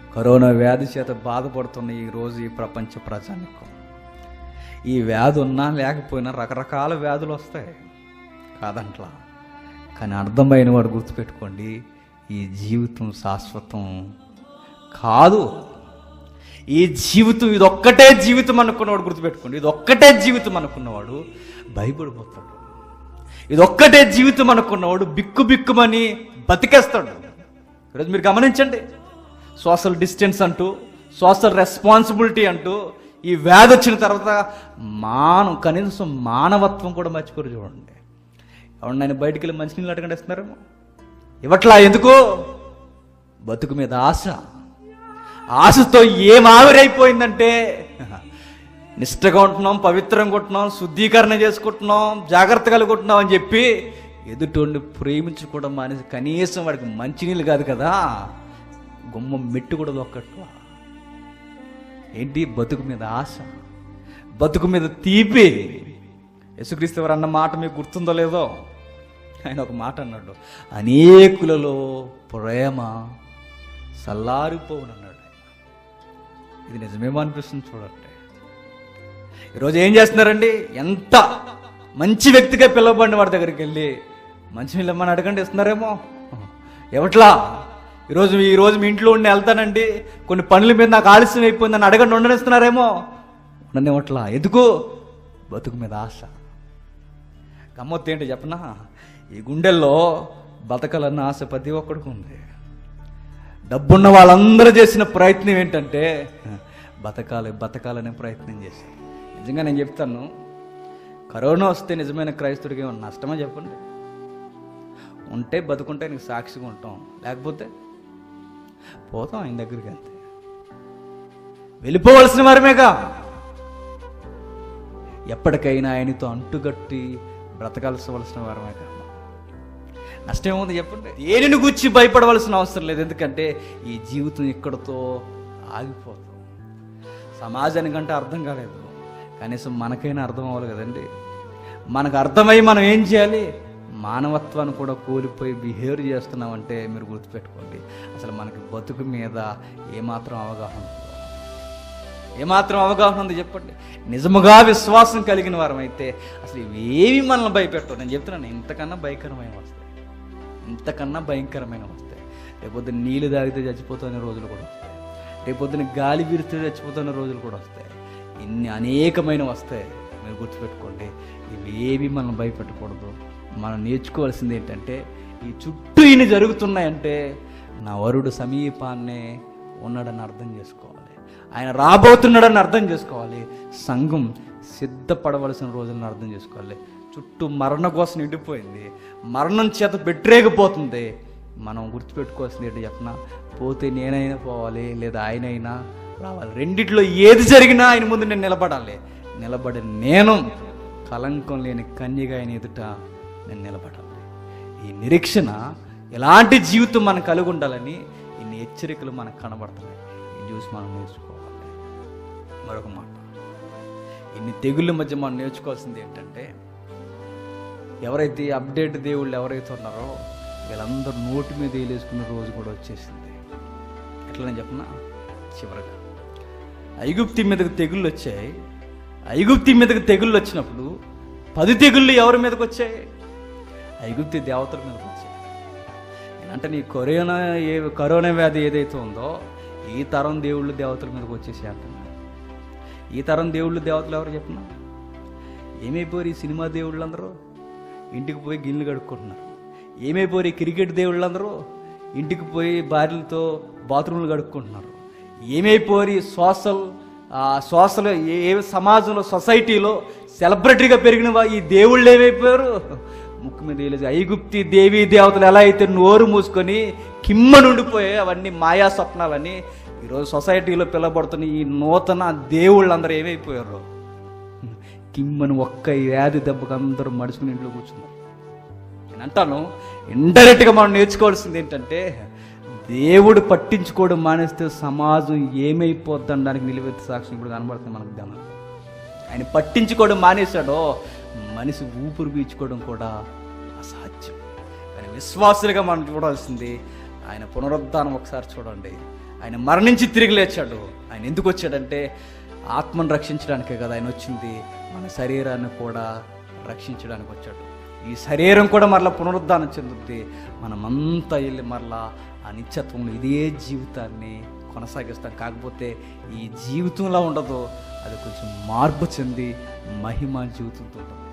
Corona వ్యాధి చేత బాధపడుతున్న ఈ రోజు ఈ ప్రపంచ ప్రజానికం ఈ వ్యాధి ఉన్నా లేకపోయినా రకరకాల వ్యాధులు వస్తాయి కాదంట్లా కానీ అర్థమైన వాడు గుర్తుపెట్టుకోండి ఈ జీవితం శాశ్వతం కాదు ఈ జీవితం ఇది ఒక్కటే జీవితం అనుకున్నవాడు గుర్తుపెట్టుకోండి ఇది ఒక్కటే జీవితం అనుకున్నవాడు భయపడిపోతాడు ఇది ఒక్కటే జీవితం అనుకున్నవాడు బిక్కు బిక్కుమని బతికేస్తాడు ఈరోజు మీరు గమనించండి సోషల్ డిస్టెన్స్ అంటూ సోషల్ రెస్పాన్సిబిలిటీ అంటూ ఈ వ్యాధి వచ్చిన తర్వాత మానవ కనీసం మానవత్వం కూడా మర్చిపోరు చూడండి ఎవరు నేను బయటికి వెళ్ళి మంచినీళ్ళు అడగండి ఇస్తున్నారేమో ఇవట్లా ఎందుకు బతుకు మీద ఆశ ఆశతో ఏం ఆవిరైపోయిందంటే నిష్టగా ఉంటున్నాం పవిత్రంగా ఉంటున్నాం శుద్ధీకరణ చేసుకుంటున్నాం జాగ్రత్త కలుగుంటున్నాం అని చెప్పి ఎదుటోడిని ప్రేమించుకోవడం మానేసి కనీసం వాడికి మంచినీళ్ళు కాదు కదా గుమ్మ మెట్టు కూడా దొక్కట్లా ఏంటి బతుకు మీద ఆశ బతుకు మీద తీపి యేసుక్రీస్తు వారు అన్న మాట మీకు గుర్తుందో లేదో ఆయన ఒక మాట అన్నాడు అనేకులలో ప్రేమ సల్లారిపోవునన్నాడు ఆయన. ఇది నిజమేమో అనిపిస్తుంది చూడండి ఈరోజు ఏం చేస్తున్నారండి ఎంత మంచి వ్యక్తిగా పిలువబడిన వాడి దగ్గరికి వెళ్ళి మంచి నీళ్ళమ్మని అడగండి ఇస్తున్నారేమో ఎవట్లా ఈరోజు ఈ రోజు మీ ఇంట్లో ఉండి వెళ్తానండి కొన్ని పనుల మీద నాకు ఆలస్యం అయిపోయిందని అడగండి ఉండనిస్తున్నారేమో ఉండనివ్వట్లా ఎందుకు బతుకు మీద ఆశ గమ్మత్తు ఏంటి చెప్పనా ఈ గుండెల్లో బతకాలన్న ఆశ ప్రతి ఒక్కడికి ఉంది డబ్బున్న వాళ్ళందరూ చేసిన ప్రయత్నం ఏంటంటే బతకాలి బతకాలనే ప్రయత్నం చేశారు నిజంగా నేను చెప్తాను కరోనా వస్తే నిజమైన క్రైస్తుడికి ఏమన్నా నష్టమా చెప్పండి ఉంటే బతుకుంటే నీకు సాక్షిగా ఉంటాం లేకపోతే పోతాం ఆయన దగ్గరికి అంతే వెళ్ళిపోవలసిన వారమేగా ఎప్పటికైనా ఆయనతో అంటుగట్టి బ్రతకాల్సవలసిన వారమే కాదు నష్టమేముంది చెప్పండి దేనిని గుచ్చి భయపడవలసిన అవసరం లేదు ఎందుకంటే ఈ జీవితం ఇక్కడతో ఆగిపోతుంది సమాజానికంటే అర్థం కాలేదు కనీసం మనకైనా అర్థం అవ్వాలి కదండి మనకు అర్థమై మనం ఏం చేయాలి మానవత్వాన్ని కూడా కోల్పోయి బిహేవ్ చేస్తున్నామంటే మీరు గుర్తుపెట్టుకోండి అసలు మనకి బతుకు మీద ఏమాత్రం అవగాహన ఉందో ఏమాత్రం అవగాహన ఉంది చెప్పండి నిజముగా విశ్వాసం కలిగిన వారం అయితే అసలు ఇవేవి మనల్ని భయపెట్టవు నేను చెప్తున్నాను ఇంతకన్నా భయంకరమైన వస్తాయి ఇంతకన్నా భయంకరమైన వస్తాయి రేపొద్దున నీళ్ళు తాగితే చచ్చిపోతున్న రోజులు కూడా వస్తాయి రేపొద్దున గాలి వీరితే చచ్చిపోతున్న రోజులు కూడా వస్తాయి ఇన్ని అనేకమైన వస్తాయి మీరు గుర్తుపెట్టుకోండి ఇవేవి మనం భయపెట్టకూడదు మనం నేర్చుకోవాల్సింది ఏంటంటే ఈ చుట్టూ ఇన్ని జరుగుతున్నాయంటే నా వరుడు సమీపాన్నే ఉన్నాడని అర్థం చేసుకోవాలి ఆయన రాబోతున్నాడని అర్థం చేసుకోవాలి సంఘం సిద్ధపడవలసిన రోజులను అర్థం చేసుకోవాలి చుట్టూ మరణ కోసం నిండిపోయింది మరణం చేత పెట్టరేగిపోతుంది మనం గుర్తుపెట్టుకోవాల్సింది ఏంటి చెప్పిన పోతే నేనైనా పోవాలి లేదా ఆయనైనా రావాలి రెండిట్లో ఏది జరిగినా ఆయన ముందు నేను నిలబడాలి నిలబడి నేను కలంకం లేని కన్యగా ఆయన ఎదుట నేను నిలబడాలి ఈ నిరీక్షణ ఎలాంటి జీవితం మనం కలిగి ఉండాలని ఇన్ని హెచ్చరికలు మనకు కనబడుతున్నాయి ఇది చూసి మనం నేర్చుకోవాలి మరొక మాట ఇన్ని తెగుళ్ళ మధ్య మనం నేర్చుకోవాల్సింది ఏంటంటే ఎవరైతే ఈ అప్డేట్ దేవుళ్ళు ఎవరైతే ఉన్నారో వీళ్ళందరూ నోటి మీద వేలేసుకున్న రోజు కూడా వచ్చేసింది ఎట్లనే చెప్పనా చివరగా ఐగుప్తి మీదకి తెగుళ్ళు వచ్చాయి ఐగుప్తి మీదకి తెగుళ్ళు వచ్చినప్పుడు పది తెగుళ్ళు ఎవరి మీదకి వచ్చాయి ఐగుప్తి దేవతల మీదకి వచ్చాయి అంటే నీ కరోనా ఏ కరోనా వ్యాధి ఏదైతే ఉందో ఈ తరం దేవుళ్ళు దేవతల మీదకి వచ్చేసి అంటున్నారు ఈ తరం దేవుళ్ళు దేవతలు ఎవరు చెప్పినా ఏమైపోయారు ఈ సినిమా దేవుళ్ళందరూ ఇంటికి పోయి గిన్నెలు కడుక్కుంటున్నారు ఏమైపోయారు ఈ క్రికెట్ దేవుళ్ళందరూ ఇంటికి పోయి భార్యలతో బాత్రూమ్లు కడుక్కుంటున్నారు ఏమైపోయారు ఈ సోషల్ ఆ సోషల్ ఏ ఏ సమాజంలో సొసైటీలో సెలబ్రిటీగా పెరిగిన వా- ఈ దేవుళ్ళు ఏమైపోయారు ముక్కు మీద వేలేసి ఐగుప్తి దేవీ దేవతలు ఎలా అయితే నోరు మూసుకొని కిమ్మ నుండిపోయాయి అవన్నీ మాయా స్వప్నాలని ఈరోజు సొసైటీలో పిలబడుతున్న ఈ నూతన దేవుళ్ళందరూ ఏమైపోయారు కిమ్మని ఒక్క వ్యాధి దెబ్బకు అందరూ మడుచుకుని ఇంట్లో కూర్చున్నారు నేను అంటాను ఇండైరెక్ట్గా మనం నేర్చుకోవాల్సింది ఏంటంటే దేవుడు పట్టించుకోవడం మానేస్తే సమాజం ఏమైపోద్ది అనడానికి నిలువెత్తి సాక్ష్యం ఇప్పుడు కనబడుతుంది మనకు జ్ఞానం ఆయన పట్టించుకోవడం మానేశాడో మనిషి ఊపిరి పీల్చుకోవడం కూడా అసాధ్యం కానీ విశ్వాసులుగా మనం చూడాల్సింది ఆయన పునరుద్ధానం ఒకసారి చూడండి ఆయన మరణించి తిరిగి లేచాడు ఆయన ఎందుకు వచ్చాడంటే ఆత్మను రక్షించడానికే కదా ఆయన వచ్చింది మన శరీరాన్ని కూడా రక్షించడానికి వచ్చాడు ఈ శరీరం కూడా మరలా పునరుద్ధానం చెందుద్ది మనమంతా వెళ్ళి మరలా ఆ నిత్యత్వంలో ఇదే జీవితాన్ని కొనసాగిస్తాం కాకపోతే ఈ జీవితంలో ఉండదు అది కొంచెం మార్పు చెంది మహిమ జీవితంతో ఉంటుంది